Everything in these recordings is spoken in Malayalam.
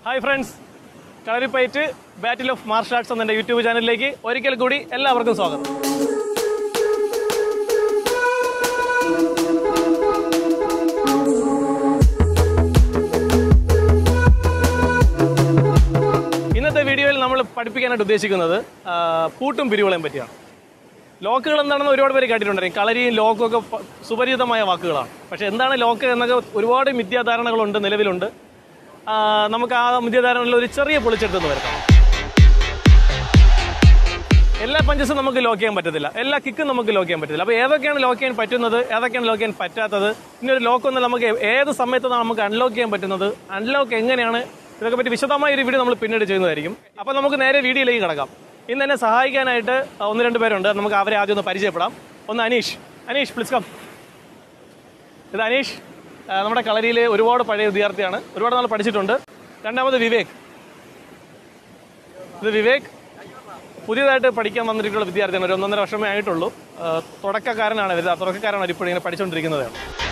Hi friends Kalaripayattu battle of martial arts എന്ന എൻ്റെ യൂട്യൂബ് ചാനലിലേക്ക് ഒരിക്കൽ കൂടി എല്ലാവർക്കും സ്വാഗതം ഇന്നത്തെ വീഡിയോയിൽ നമ്മൾ പഠിപ്പിക്കാനായിട്ട് ഉദ്ദേശിക്കുന്നത് ആ, പൂട്ടും പിരിവുകളെയും പറ്റിയാണ് ലോക്കുകൾ എന്താണെന്ന് ഒരുപാട് പേര് കേട്ടിട്ടുണ്ടായിരിക്കും കളരിയും ലോക്കും ഒക്കെ പ- സുപരിചിതമായ വാക്കുകളാണ് പക്ഷേ എന്താണ് ലോക്ക് എന്നൊക്കെ ഒരുപാട് മിഥ്യാധാരണകളുണ്ട് നിലവിലുണ്ട് ആ, നമുക്ക് ആ മിഥ്യാധാരണയിൽ ഒരു ചെറിയ പൊളിച്ചെടുത്തെന്ന് വരുത്താം എല്ലാ പഞ്ചസും നമുക്ക് ലോക്ക് ചെയ്യാൻ പറ്റത്തില്ല എല്ലാ കിക്കും നമുക്ക് ലോക്ക് ചെയ്യാൻ പറ്റത്തില്ല അപ്പോൾ ഏതൊക്കെയാണ് ലോക്ക് ചെയ്യാൻ പറ്റുന്നത് ഏതൊക്കെയാണ് ലോക്ക് ചെയ്യാൻ പറ്റാത്തത് ഇനി ഒരു ലോക്ക് ഒന്നും നമുക്ക് ഏത് സമയത്താണ് നമുക്ക് അൺലോക്ക് ചെയ്യാൻ പറ്റുന്നത് അൺലോക്ക് എങ്ങനെയാണ് ഇതൊക്കെ പറ്റി വിശദമായ ഒരു വീഡിയോ നമ്മൾ പിന്നീട് ചെയ്യുന്നതായിരിക്കും അപ്പോൾ നമുക്ക് നേരെ വീഡിയോയിലേക്ക് കിടക്കാം ഇന്ന് എന്നെ സഹായിക്കാനായിട്ട് ഒന്ന് രണ്ട് പേരുണ്ട് നമുക്ക് അവരെ ആദ്യം ഒന്ന് പരിചയപ്പെടാം ഒന്ന് അനീഷ് അനീഷ് പ്ലീസ് കം ഇത് അനീഷ് ആ, നമ്മുടെ കളരിയിലെ ഒരുപാട് പഴയ വിദ്യാർത്ഥിയാണ് ഒരുപാട് നാൾ പഠിച്ചിട്ടുണ്ട് രണ്ടാമത് വിവേക് ഇത് വിവേക് പുതിയതായിട്ട് പഠിക്കാൻ വന്നിട്ടുള്ള വിദ്യാർത്ഥിയാണ് ഒരു ഒന്നൊന്നര വർഷമേ ആയിട്ടുള്ളൂ ആ, തുടക്കക്കാരനാണ് ഇവർ തുടക്കക്കാരാണ് ഇപ്പോഴും ഇങ്ങനെ പഠിച്ചുകൊണ്ടിരിക്കുന്നത്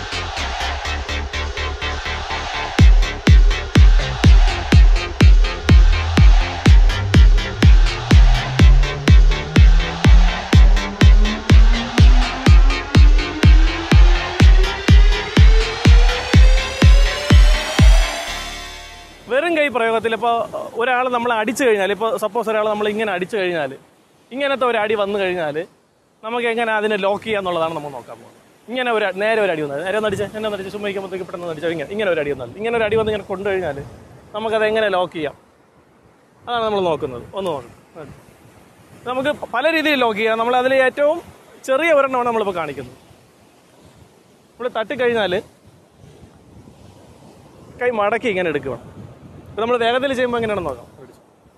വെറും കൈ പ്രയോഗത്തിൽ ഇപ്പോൾ ഒരാൾ നമ്മൾ അടിച്ചു കഴിഞ്ഞാൽ ഇപ്പോൾ സപ്പോസ് ഒരാൾ നമ്മൾ ഇങ്ങനെ അടിച്ചു കഴിഞ്ഞാൽ ഇങ്ങനത്തെ ഒരു അടി വന്നു കഴിഞ്ഞാൽ നമുക്ക് എങ്ങനെ അതിനെ ലോക്ക് ചെയ്യാന്നുള്ളതാണ് നമ്മൾ നോക്കാൻ പോകുന്നത് ഇങ്ങനെ ഒരു അടി- നേരെ ഒരു അടി വന്നത് നേരെ ഒന്ന് അടിച്ച് എന്നെ ഒന്ന് അടിച്ച് ചുമ്മാ ഇരിക്കുമ്പോഴത്തേക്ക് പെട്ടെന്ന് അടിച്ചാൽ ഇങ്ങനെ ഇങ്ങനെ ഒരു അടി വന്നാൽ ഇങ്ങനെ ഒരു അടി വന്ന് ഇങ്ങനെ കൊണ്ടു കഴിഞ്ഞാൽ നമുക്കത് എങ്ങനെ ലോക്ക് ചെയ്യാം അതാണ് നമ്മൾ നോക്കുന്നത് ഒന്ന് നോക്കണം നമുക്ക് പല രീതിയിൽ ലോക്ക് ചെയ്യാം നമ്മൾ അതിൽ ഏറ്റവും ചെറിയ ഒരെണ്ണമാണ് നമ്മളിപ്പോൾ കാണിക്കുന്നത് നമ്മൾ തട്ടിക്കഴിഞ്ഞാൽ കൈ മടക്കി ഇങ്ങനെ എടുക്കുക ഇത് നമ്മൾ വേഗത്തിൽ ചെയ്യുമ്പോൾ എങ്ങനെയാണെന്ന് നോക്കാം പിടിച്ച്.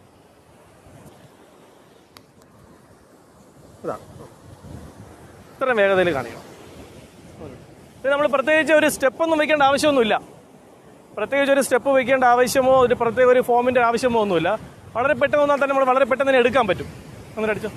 ഇതാണ് ഇത്രയും വേഗതയിൽ കാണിക്കണം ഇത് നമ്മൾ പ്രത്യേകിച്ച് ഒരു സ്റ്റെപ്പ് ഒന്നും വെക്കേണ്ട ആവശ്യമൊന്നുമില്ല പ്രത്യേകിച്ച് ഒരു സ്റ്റെപ്പ് വെക്കേണ്ട ആവശ്യമോ ഒരു പ്രത്യേക ഒരു ഫോമിന്റെ ആവശ്യമോ ഒന്നുമില്ല വളരെ പെട്ടെന്ന് വന്നാൽ തന്നെ നമ്മൾ വളരെ പെട്ടെന്ന് തന്നെ എടുക്കാൻ പറ്റും അങ്ങനെ അടിച്ചോ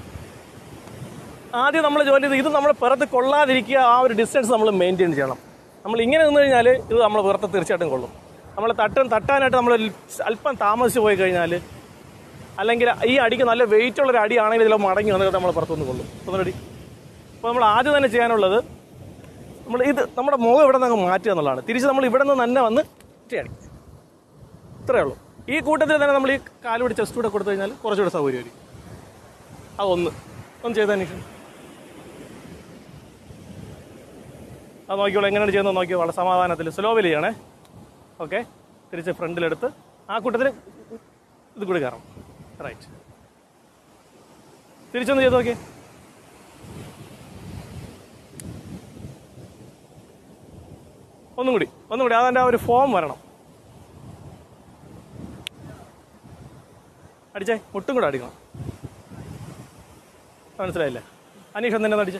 ആദ്യം നമ്മൾ ജോലി ചെയ്ത് ഇത് നമ്മൾ പുറത്ത് കൊള്ളാതിരിക്കുക ആ ഒരു ഡിസ്റ്റൻസ് നമ്മൾ മെയിൻറ്റെയിൻ ചെയ്യണം നമ്മൾ ഇങ്ങനെ നിന്ന് കഴിഞ്ഞാൽ ഇത് നമ്മൾ പുറത്ത് തീർച്ചയായിട്ടും കൊള്ളും നമ്മൾ തട്ടും തട്ടാനായിട്ട് നമ്മൾ അല്പം താമസിച്ച് പോയി കഴിഞ്ഞാൽ അല്ലെങ്കിൽ ഈ അടിക്ക് നല്ല വെയിറ്റ് ഉള്ള ഒരു അടിയാണെങ്കിൽ ഇതിൽ മടങ്ങി വന്നിട്ട് നമ്മൾ പുറത്തുനിന്ന് കൊള്ളും ഒന്നടി അപ്പോൾ നമ്മൾ ആദ്യം തന്നെ ചെയ്യാനുള്ളത് നമ്മൾ ഇത് നമ്മുടെ മുഖം ഇവിടെ നിന്ന് അങ്ങ് മാറ്റുക എന്നുള്ളതാണ് തിരിച്ച് നമ്മൾ ഇവിടെ നിന്ന് തന്നെ വന്ന് ഒറ്റയടി ഇത്രയേ ഉള്ളൂ ഈ കൂട്ടത്തിൽ തന്നെ നമ്മൾ ഈ കാലുപിടി ചെസ്റ്റ് കൂടെ കൊടുത്തു കഴിഞ്ഞാൽ കുറച്ചുകൂടെ സൗകര്യമായിരിക്കും അതൊന്ന് ഒന്ന് ചെയ്ത അന്വേഷണം അത് നോക്കിയോളൂ എങ്ങനെയാണ് ചെയ്യുന്നത് നോക്കിയോ വളരെ സമാധാനത്തിൽ സ്ലോവിൽ ചെയ്യണേ ഓക്കെ തിരിച്ച് ഫ്രണ്ടിലെടുത്ത് ആ കൂട്ടത്തിൽ ഇത് കൂടി കയറാം റൈറ്റ് തിരിച്ചൊന്ന് ചെയ്ത് നോക്കിയേ ഒന്നും കൂടി ഒന്നും കൂടി അതിൻ്റെ ആ ഒരു ഫോം വരണം അടിച്ചേ മുട്ടും കൂടെ അടിക്കണം മനസ്സിലായില്ലേ അനീഷ് എന്തിനാ അടിച്ചേ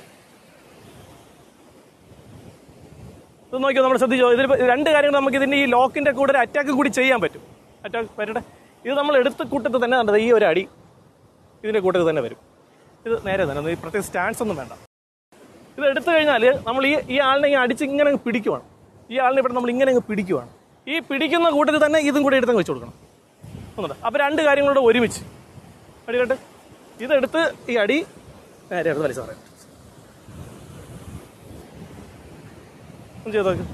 ഇത് നോക്കിയോ നമ്മൾ ശ്രദ്ധിച്ചോ ഇതിൽ രണ്ട് കാര്യങ്ങൾ നമുക്ക് ഇതിന്റെ ഈ ലോക്കിന്റെ കൂടെ ഒരു അറ്റാക്ക് കൂടി ചെയ്യാൻ പറ്റും അറ്റാക്ക് വരട്ടെ ഇത് നമ്മൾ എടുത്ത കൂട്ടത്തിൽ തന്നെ കണ്ടത് ഈ ഒരു അടി ഇതിന്റെ കൂട്ടത്തിൽ തന്നെ വരും ഇത് നേരെ തന്നെ ഈ പ്രത്യേക സ്റ്റാൻസ് ഒന്നും വേണ്ട ഇത് എടുത്തു കഴിഞ്ഞാൽ നമ്മൾ ഈ ഈ ആളിനെ ഇങ്ങനെ അടിച്ച് ഇങ്ങനെ അങ്ങ് പിടിക്കുവാണ് ഈ ആളിനെ ഇവിടെ നമ്മൾ ഇങ്ങനെ അങ്ങ് പിടിക്കുവാണ് ഈ പിടിക്കുന്ന കൂട്ടത്തിൽ തന്നെ ഇതും കൂടി എടുത്തങ്ങ് വെച്ച് കൊടുക്കണം ഒന്നുണ്ട് അപ്പോൾ രണ്ട് കാര്യങ്ങളോട് ഒരുമിച്ച് അടി കേട്ട് ഇതെടുത്ത് ഈ അടി നേരെ എടുത്ത് വലിച്ചു പറയാം ഒന്ന് ചെയ്ത് നോക്ക്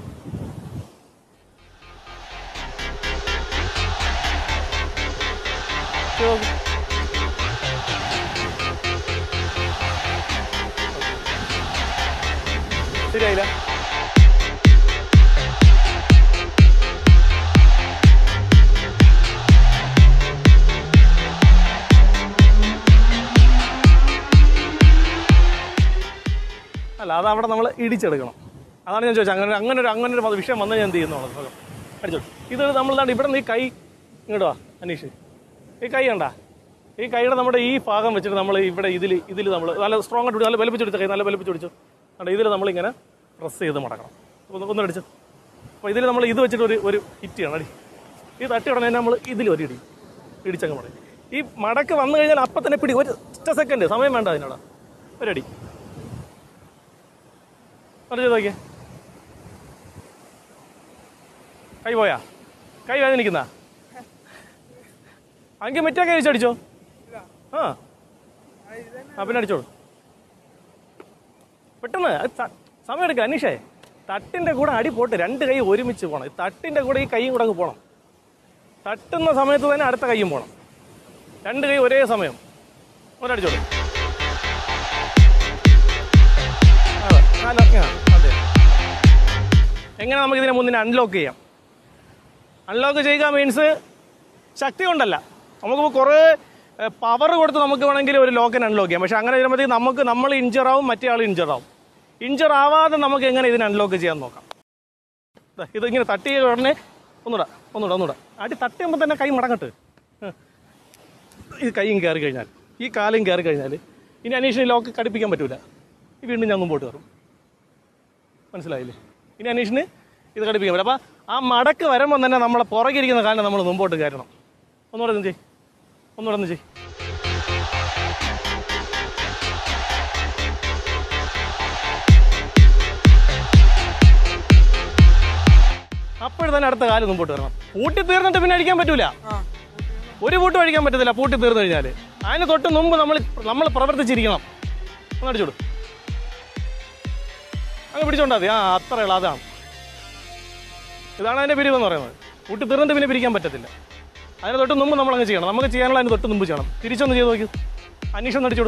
ചെയ്ത് നോക്ക്. ശരിയായില്ല അല്ല അത് അവിടെ നമ്മൾ ഇടിച്ചെടുക്കണം അതാണ് ഞാൻ ചോദിച്ചത് അങ്ങനെ അങ്ങനെ ഒരു അങ്ങനെ ഒരു വിഷയം വന്ന് ഞാൻ എന്ത് ചെയ്യുന്നുള്ളത് അടിച്ചോ ഇത് നമ്മൾ ദാണ്ട് ഇവിടെ നിന്ന് ഈ കൈ ഇങ്ങോട്ട് വാ അനീഷ് ഈ കൈ കണ്ടാ ഈ കൈയുടെ നമ്മുടെ ഈ ഭാഗം വെച്ചിട്ട് നമ്മൾ ഇവിടെ ഇതിൽ ഇതിൽ നമ്മൾ നല്ല സ്ട്രോങ് ആയിട്ട് പിടിച്ച് നല്ല വലിപ്പിച്ചെടുത്ത കൈ നല്ല വലിപ്പിച്ചെടിച്ചു കണ്ടോ ഇതിൽ നമ്മളിങ്ങനെ പ്രസ് ചെയ്ത് മടക്കണം ഒന്ന് ഒന്നടിച്ചു അപ്പോൾ ഇതിൽ നമ്മൾ ഇത് വെച്ചിട്ട് ഒരു ഒരു ഹിറ്റ് ചെയ്യണം അടി ഈ തട്ടി ഉടനെ നമ്മൾ ഇതിൽ ഒരു ഇടി ഇടിച്ചങ്ങ് മടങ്ങി ഈ മടക്ക് വന്നു കഴിഞ്ഞാൽ അപ്പം തന്നെ പിടി ഒരു ഒറ്റ സെക്കൻഡ് സമയം വേണ്ട അതിനോട് ഒരടി പറഞ്ഞു നോക്കിയേ കൈ പോയാ കൈ വേദനിക്കുന്ന അങ്കി മറ്റേ കൈ വെച്ചടിച്ചോ ആ ആ പിന്നെ അടിച്ചോളൂ പെട്ടെന്ന് അത് ത- സമയം എടുക്കുക അനീഷേ തട്ടിന്റെ കൂടെ അടി പോട്ട് രണ്ട് കൈ ഒരുമിച്ച് പോകണം ഈ തട്ടിന്റെ കൂടെ ഈ കൈയും കൂടെ അങ്ങ് പോകണം തട്ടുന്ന സമയത്ത് തന്നെ അടുത്ത കൈയും പോകണം രണ്ട് കൈ ഒരേ സമയം ഒരടിച്ചോളൂ അതെ നാല് ആ, അതെ എങ്ങനെ നമുക്ക് ഇതിനെ മുന്നിൽ അൺലോക്ക് ചെയ്യാം അൺലോക്ക് ചെയ്യുക മീൻസ് ശക്തി കൊണ്ടല്ല നമുക്കിപ്പോൾ കുറേ പവർ കൊടുത്ത് നമുക്ക് വേണമെങ്കിൽ ഒരു ലോക്കിന് അൺലോക്ക് ചെയ്യാം പക്ഷെ അങ്ങനെ വരുമ്പോഴത്തേക്ക് നമുക്ക് നമ്മൾ ഇഞ്ചർ ആവും മറ്റേ ആൾ ഇഞ്ചർ ആവും ഇഞ്ചർ ആവാതെ നമുക്ക് എങ്ങനെ ഇതിനെ അൺലോക്ക് ചെയ്യാൻ നോക്കാം ദാ, ഇത് ഇങ്ങനെ തട്ടിയ ഉടനെ ഒന്നുകൂടെ ഒന്നുകൂടെ ഒന്നുകൂടെ അടി തട്ടിയുമ്പോൾ തന്നെ കൈ മടങ്ങട്ട് ഹ്. ഈ കൈയും കയറി കഴിഞ്ഞാൽ ഈ കാലും കയറി കഴിഞ്ഞാൽ ഇനി അനീഷിന് ലോക്ക് കടിപ്പിക്കാൻ പറ്റൂല ഈ വീണ്ടും ഞാൻ മുമ്പോട്ട് കയറും മനസ്സിലായില്ലേ ഇനി അനീഷിന് ഇത് കടിപ്പിക്കാൻ പറ്റും അപ്പം ആ മടക്ക് വരുമ്പോൾ തന്നെ നമ്മളെ പുറകിരിക്കുന്ന കാലം നമ്മൾ മുമ്പോട്ട് കയറണം ഒന്നുകൂടെ ഒന്ന് ചെയ് ഒന്നുകൂടെ ഒന്ന് ചെയ് അപ്പോൾ തന്നെ അടുത്ത കാലം മുമ്പോട്ട് വരണം പൂട്ടി തീർന്നിട്ട് പിന്നെ അടിക്കാൻ പറ്റൂല ഒരു പൂട്ടും അടിക്കാൻ പറ്റത്തില്ല പൂട്ടി തീർന്നു കഴിഞ്ഞാൽ അതിന് തൊട്ട് മുമ്പ് നമ്മൾ നമ്മൾ പ്രവർത്തിച്ചിരിക്കണം ഒന്ന് അടിച്ചോളൂ അങ്ങ് പിടിച്ചോണ്ടാ മതി ആ അത്രയുള്ള അതാണ് ഇതാണ് അതിന്റെ പിരിവ് എന്ന് പറയുന്നത് കൂട്ടി തീർന്നിട്ട് പിന്നെ പിരിക്കാൻ പറ്റത്തില്ല അതിന് തൊട്ട് മുമ്പ് നമ്മൾ അങ്ങ് ചെയ്യണം നമുക്ക് ചെയ്യാനുള്ള അതിന് തൊട്ട് മുമ്പ് ചെയ്യണം തിരിച്ചൊന്ന് ചെയ്ത് നോക്കി അന്വേഷണം അടിച്ചോട്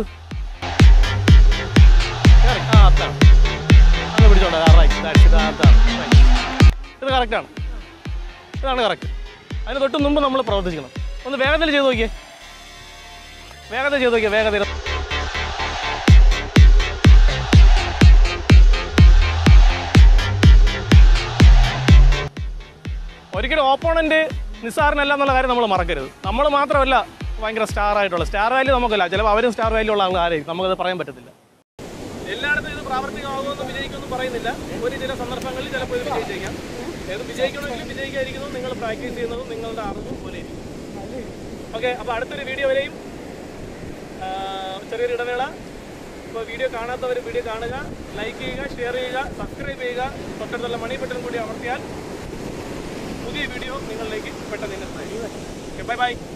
കേറി. ആ അതാണ് അങ്ങ് പിടിച്ചോണ്ട റൈറ്റ് ഇത് അതാണ് Right. ഇത് കറക്റ്റാണ് ഇതാണ് കറക്റ്റ് അതിന് തൊട്ട് മുമ്പ് നമ്മൾ പ്രവർത്തിക്കണം ഒന്ന് വേഗത്തിൽ ചെയ്ത് നോക്കിയേ വേഗത്തിൽ ചെയ്ത് നോക്കിയേ വേഗത്തിൽ ഒരിക്കലും ഓപ്പോണന്റ് നിസ്സാരനല്ല എന്നുള്ള കാര്യം നമ്മൾ മറക്കരുത് നമ്മൾ മാത്രമല്ല ഭയങ്കര സ്റ്റാർ ആയിട്ടുള്ള സ്റ്റാർ വാല്യൂ നമുക്കല്ല ചിലപ്പോൾ അവരും സ്റ്റാർ വാല്യൂ ഉള്ള ആൾക്കാരായിരിക്കും നമുക്കത് പറയാൻ പറ്റത്തില്ല എല്ലായിടത്തും ഇത് പ്രാവർത്തികമാകുമെന്ന് വിജയിക്കുമെന്ന് പറയുന്നില്ല ഒരു ചില സന്ദർഭങ്ങളിൽ ചിലപ്പോൾ ഇത് വിജയിച്ചേക്കാം ഏത് വിജയിക്കണമെങ്കിലും വിജയിക്കാതിരിക്കുന്നതും നിങ്ങൾ പ്രാക്ടീസ് ചെയ്യുന്നതും നിങ്ങളുടെ അറിവും പോലെ ഓക്കെ അപ്പോൾ അടുത്തൊരു വീഡിയോ വരെയും ആ, ചെറിയൊരു ഇടവേള ഇപ്പോൾ വീഡിയോ കാണാത്തവർ വീഡിയോ കാണുക ലൈക്ക് ചെയ്യുക ഷെയർ ചെയ്യുക സബ്സ്ക്രൈബ് ചെയ്യുക തൊട്ടടുത്തുള്ള മണി ബട്ടൺ കൂടി അമർത്തിയാൽ പുതിയ വീഡിയോ നിങ്ങളിലേക്ക് പെട്ടെന്ന് തന്നെ ബൈ ബൈ